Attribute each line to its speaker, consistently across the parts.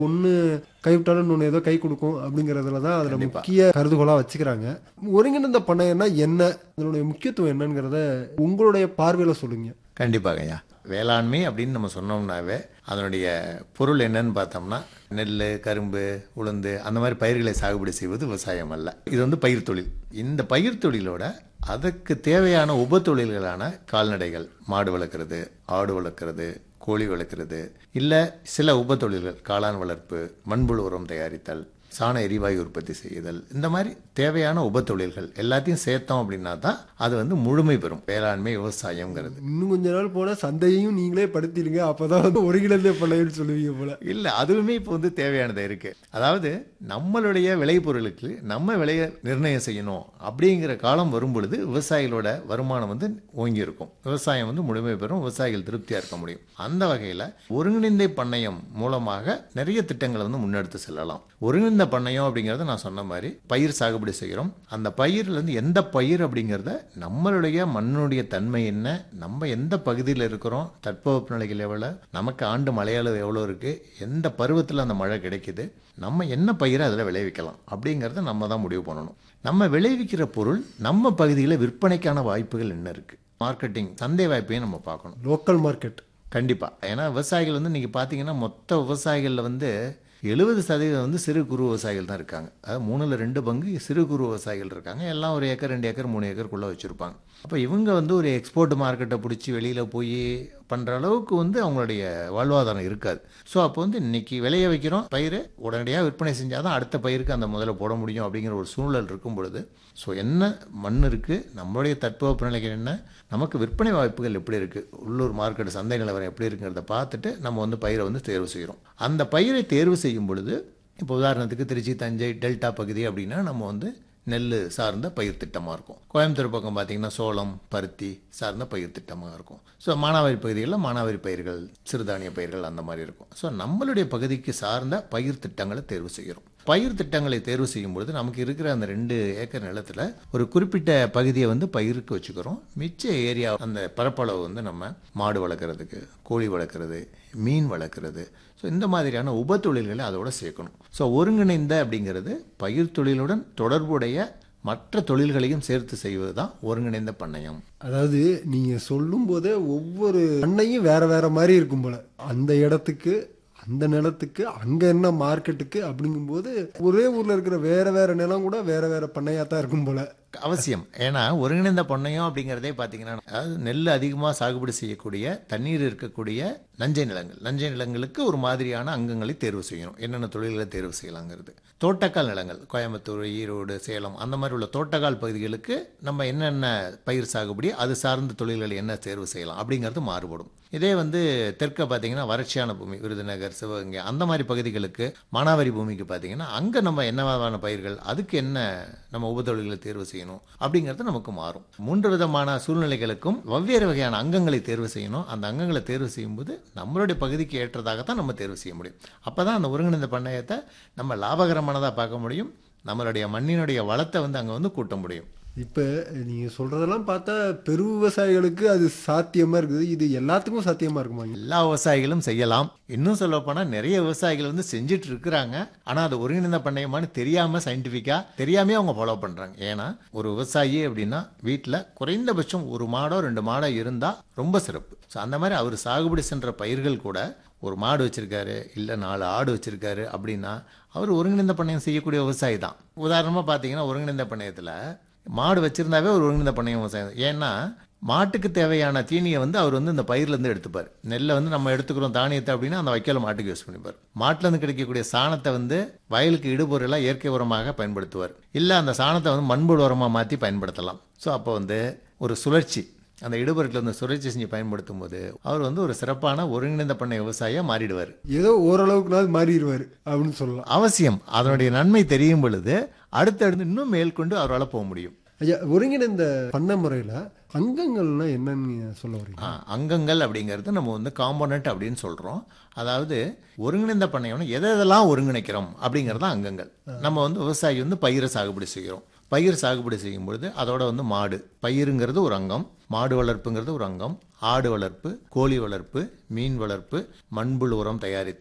Speaker 1: ஒன்று கைவிட்டாலும் இன்னொன்று ஏதோ கை கொடுக்கும் அப்படிங்கிறதுல தான் அதில் முக்கிய கருதுகோளாக வச்சுக்கிறாங்க ஒருங்கிணைந்த பண்ணையன்னா என்ன அதனுடைய முக்கியத்துவம் என்னங்கிறத உங்களுடைய பார்வையில் சொல்லுங்க
Speaker 2: கண்டிப்பாக ஐயா வேளாண்மை அப்படின்னு நம்ம சொன்னோம்னாவே அதனுடைய பொருள் என்னன்னு பார்த்தோம்னா நெல் கரும்பு உளுந்து அந்த மாதிரி பயிர்களை சாகுபடி செய்வது விவசாயம் அல்ல இது வந்து பயிர் தொழில் இந்த பயிர் தொழிலோட அதுக்கு தேவையான உப தொழில்களான கால்நடைகள் மாடு வளர்க்குறது ஆடு வளர்க்குறது கோழி வளர்க்குறது இல்லை சில உப தொழில்கள் காளான் வளர்ப்பு மண்புழு உரம் தயாரித்தல் சாண எரிவாயு உற்பத்தி செய்யுதல் இந்த மாதிரி தேவையான உப தொழில்கள் எல்லாத்தையும் சேர்த்தோம் அப்படின்னா தான் அது வந்து முழுமை பெறும் வேளாண்மை விவசாயம்ங்கிறது
Speaker 1: இன்னும் கொஞ்ச நாள் போனால் சந்தையையும் நீங்களே படுத்திடுங்க அப்பதான் வந்து ஒருங்கிணைந்த பண்ணைன்னு சொல்லுவீங்க போல
Speaker 2: இல்லை அதுவுமே இப்போ வந்து தேவையானது இருக்கு அதாவது நம்மளுடைய விளைபொருளுக்கு நம்ம விலையை நிர்ணயம் செய்யணும் அப்படிங்கிற காலம் வரும் பொழுது விவசாயிகளோட வருமானம் வந்து ஓங்கி இருக்கும் விவசாயம் வந்து முழுமை பெறும் விவசாயிகள் திருப்தியாக இருக்க முடியும் அந்த வகையில் ஒருங்கிணைந்த பண்ணையம் மூலமாக நிறைய திட்டங்களை வந்து முன்னெடுத்து செல்லலாம் ஒருங்கிணைந்த பண்ணையம் அப்படிங்கிறத நான் சொன்ன மாதிரி பயிர் சாகுபடி செய்கிறோம் அந்த பயிர்ல இருந்து எந்த பயிர் அப்படிங்கிறத நம்மளுடைய மண்ணுடைய தன்மை என்ன நம்ம எந்த பகுதியில் இருக்கிறோம் தட்பவெப்பநிலைகள் எவ்வளோ நமக்கு ஆண்டு மழையளவு எவ்வளோ இருக்குது எந்த பருவத்தில் அந்த மழை கிடைக்குது நம்ம என்ன பயிரை அதில் விளைவிக்கலாம் அப்படிங்கிறத நம்ம தான் முடிவு பண்ணணும் நம்ம விளைவிக்கிற பொருள் நம்ம பகுதியில் விற்பனைக்கான வாய்ப்புகள் என்ன இருக்குது மார்க்கெட்டிங் சந்தை வாய்ப்பையும் நம்ம பார்க்கணும்
Speaker 1: லோக்கல் மார்க்கெட்
Speaker 2: கண்டிப்பாக ஏன்னா விவசாயிகள் வந்து இன்றைக்கி பார்த்தீங்கன்னா மொத்த விவசாயிகளில் வந்து எழுபது சதவீதம் வந்து சிறு குறு விவசாயிகள் தான் இருக்காங்க அதாவது மூணில் ரெண்டு பங்கு சிறு குறு விவசாயிகள் இருக்காங்க எல்லாம் ஒரு ஏக்கர் ரெண்டு ஏக்கர் மூணு ஏக்கருக்குள்ளே வச்சுருப்பாங்க அப்போ இவங்க வந்து ஒரு எக்ஸ்போர்ட் மார்க்கெட்டை பிடிச்சி வெளியில் போய் பண்ணுற அளவுக்கு வந்து அவங்களுடைய வாழ்வாதாரம் இருக்காது ஸோ அப்போ வந்து இன்னைக்கு விளைய வைக்கிறோம் பயிர் உடனடியாக விற்பனை செஞ்சால் தான் அடுத்த பயிருக்கு அந்த முதல்ல போட முடியும் அப்படிங்கிற ஒரு சூழல் இருக்கும் பொழுது ஸோ என்ன மண் இருக்குது நம்மளுடைய தட்பவெப்பநிலைகள் என்ன நமக்கு விற்பனை வாய்ப்புகள் எப்படி இருக்குது உள்ளூர் மார்க்கெட் சந்தை நிலவரம் எப்படி இருக்குங்கிறத பார்த்துட்டு நம்ம வந்து பயிரை வந்து தேர்வு செய்கிறோம் அந்த பயிரை தேர்வு செய்யும் பொழுது இப்போ உதாரணத்துக்கு திருச்சி தஞ்சை டெல்டா பகுதி அப்படின்னா நம்ம வந்து நெல் சார்ந்த பயிர் திட்டமாக இருக்கும் கோயம்புத்தூர் பக்கம் பார்த்தீங்கன்னா சோளம் பருத்தி சார்ந்த பயிர் திட்டமாக இருக்கும் ஸோ மானாவாரி பகுதிகளில் மானாவாரி பயிர்கள் சிறுதானிய பயிர்கள் அந்த மாதிரி இருக்கும் ஸோ நம்மளுடைய பகுதிக்கு சார்ந்த பயிர் திட்டங்களை தேர்வு செய்கிறோம் பயிர் திட்டங்களை தேர்வு செய்யும் பொழுது நமக்கு இருக்கிற அந்த ரெண்டு ஏக்கர் நிலத்தில் ஒரு குறிப்பிட்ட பகுதியை வந்து பயிருக்கு வச்சுக்கிறோம் மிச்ச ஏரியா அந்த பரப்பளவு வந்து நம்ம மாடு வளர்க்குறதுக்கு கோழி வளர்க்குறது மீன் வளர்க்குறது ஸோ இந்த மாதிரியான உப தொழில்களை அதோட சேர்க்கணும் ஸோ ஒருங்கிணைந்த அப்படிங்கிறது பயிர் தொழிலுடன் தொடர்புடைய மற்ற தொழில்களையும் சேர்த்து செய்வது தான் ஒருங்கிணைந்த பண்ணையம்
Speaker 1: அதாவது நீங்க சொல்லும் போதே ஒவ்வொரு பண்ணையும் வேற வேற மாதிரி இருக்கும் போல அந்த இடத்துக்கு அந்த நிலத்துக்கு அங்க என்ன மார்க்கெட்டுக்கு அப்படிங்கும்போது ஒரே ஊர்ல இருக்கிற வேற வேற நிலம் கூட வேற வேற பண்ணையா தான் இருக்கும் போல
Speaker 2: அவசியம் ஏன்னா ஒருங்கிணைந்த பண்ணையம் அப்படிங்கிறதே பார்த்தீங்கன்னா அதாவது நெல் அதிகமாக சாகுபடி செய்யக்கூடிய தண்ணீர் இருக்கக்கூடிய நஞ்சை நிலங்கள் நஞ்சை நிலங்களுக்கு ஒரு மாதிரியான அங்கங்களை தேர்வு செய்யணும் என்னென்ன தொழில்களை தேர்வு செய்யலாங்கிறது தோட்டக்கால் நிலங்கள் கோயம்புத்தூர் ஈரோடு சேலம் அந்த மாதிரி உள்ள தோட்டக்கால் பகுதிகளுக்கு நம்ம என்னென்ன பயிர் சாகுபடி அது சார்ந்த தொழில்களை என்ன தேர்வு செய்யலாம் அப்படிங்கிறது மாறுபடும் இதே வந்து தெற்க பார்த்தீங்கன்னா வறட்சியான பூமி விருதுநகர் சிவகங்கை அந்த மாதிரி பகுதிகளுக்கு மானாவாரி பூமிக்கு பார்த்தீங்கன்னா அங்கே நம்ம என்னவான பயிர்கள் அதுக்கு என்ன நம்ம உபத்தொழில்களை தேர்வு செய்யணும் அப்படிங்கிறது நமக்கு மாறும் மூன்று விதமான சூழ்நிலைகளுக்கும் வெவ்வேறு வகையான அங்கங்களை தேர்வு செய்யணும் அந்த அங்கங்களை தேர்வு செய்யும்போது நம்மளுடைய பகுதிக்கு ஏற்றதாகத்தான் நம்ம தேர்வு செய்ய முடியும் அப்போ தான் அந்த ஒருங்கிணைந்த பண்ணையத்தை நம்ம லாபகரமானதாக பார்க்க முடியும் நம்மளுடைய மண்ணினுடைய வளத்தை வந்து அங்கே வந்து கூட்ட முடியும்
Speaker 1: இப்ப நீங்க சொல்றதெல்லாம் பார்த்தா பெரு விவசாயிகளுக்கு அது சாத்தியமா இருக்குது இது எல்லாத்துக்கும் சாத்தியமா இருக்குமா
Speaker 2: எல்லா விவசாயிகளும் செய்யலாம் இன்னும் சொல்ல போனா நிறைய விவசாயிகள் வந்து செஞ்சுட்டு இருக்கிறாங்க ஆனா அது ஒருங்கிணைந்த பண்ணையமான்னு தெரியாம சயின்டிபிக்கா தெரியாமே அவங்க ஃபாலோ பண்றாங்க ஏன்னா ஒரு விவசாயி அப்படின்னா வீட்டுல குறைந்தபட்சம் ஒரு மாடோ ரெண்டு மாடோ இருந்தா ரொம்ப சிறப்பு ஸோ அந்த மாதிரி அவர் சாகுபடி சென்ற பயிர்கள் கூட ஒரு மாடு வச்சிருக்காரு இல்லை நாலு ஆடு வச்சிருக்காரு அப்படின்னா அவர் ஒருங்கிணைந்த பண்ணையம் செய்யக்கூடிய விவசாயி தான் உதாரணமாக பார்த்தீங்கன்னா ஒருங்கிணைந்த பண்ணையத்தில் மாடு வச்சிருந்தாவே ஒரு ஒருங்கிணைந்த பண்ணையம் விவசாயம் ஏன்னா மாட்டுக்கு தேவையான தீனியை வந்து அவர் வந்து இந்த பயிர்லேருந்து எடுத்துப்பார் நெல்லை வந்து நம்ம எடுத்துக்கிறோம் தானியத்தை அப்படின்னா அந்த வைக்கோல மாட்டுக்கு யூஸ் பண்ணிப்பார் மாட்டிலேருந்து கிடைக்கக்கூடிய சாணத்தை வந்து வயலுக்கு இடுபொருளாக இயற்கை உரமாக பயன்படுத்துவார் இல்லை அந்த சாணத்தை வந்து மண்புழு உரமாக மாற்றி பயன்படுத்தலாம் ஸோ அப்போ வந்து ஒரு சுழற்சி அந்த இடுபொருட்களை வந்து சுழற்சி செஞ்சு பயன்படுத்தும் போது அவர் வந்து ஒரு சிறப்பான ஒருங்கிணைந்த பண்ணை விவசாயியாக மாறிடுவார்
Speaker 1: ஏதோ ஓரளவுக்குனாவது மாறிடுவாரு அப்படின்னு சொல்லலாம்
Speaker 2: அவசியம் அதனுடைய நன்மை தெரியும் பொழுது அடுத்தடுத்து இன்னும் மேற்கொண்டு அவரால் போக முடியும்
Speaker 1: ஐயா ஒருங்கிணைந்த பண்ண முறையில அங்கங்கள்னா என்னன்னு நீங்க சொல்ல வரீங்க
Speaker 2: ஆ, அங்கங்கள் அப்படிங்கிறது நம்ம வந்து காம்போனன்ட் அப்படின்னு சொல்கிறோம் அதாவது ஒருங்கிணைந்த பண்ணையம்னா எதை எதெல்லாம் ஒருங்கிணைக்கிறோம் அப்படிங்கிறது தான் அங்கங்கள் நம்ம வந்து விவசாயி வந்து பயிரை சாகுபடி செய்கிறோம் பயிர் சாகுபடி செய்யும் பொழுது அதோட வந்து மாடு பயிருங்கிறது ஒரு அங்கம் மாடு வளர்ப்புங்கிறது ஒரு அங்கம் ஆடு வளர்ப்பு கோழி வளர்ப்பு மீன் வளர்ப்பு மண்புழு உரம் தயாரித்தல்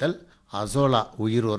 Speaker 2: அசோலா உயிர் உரம்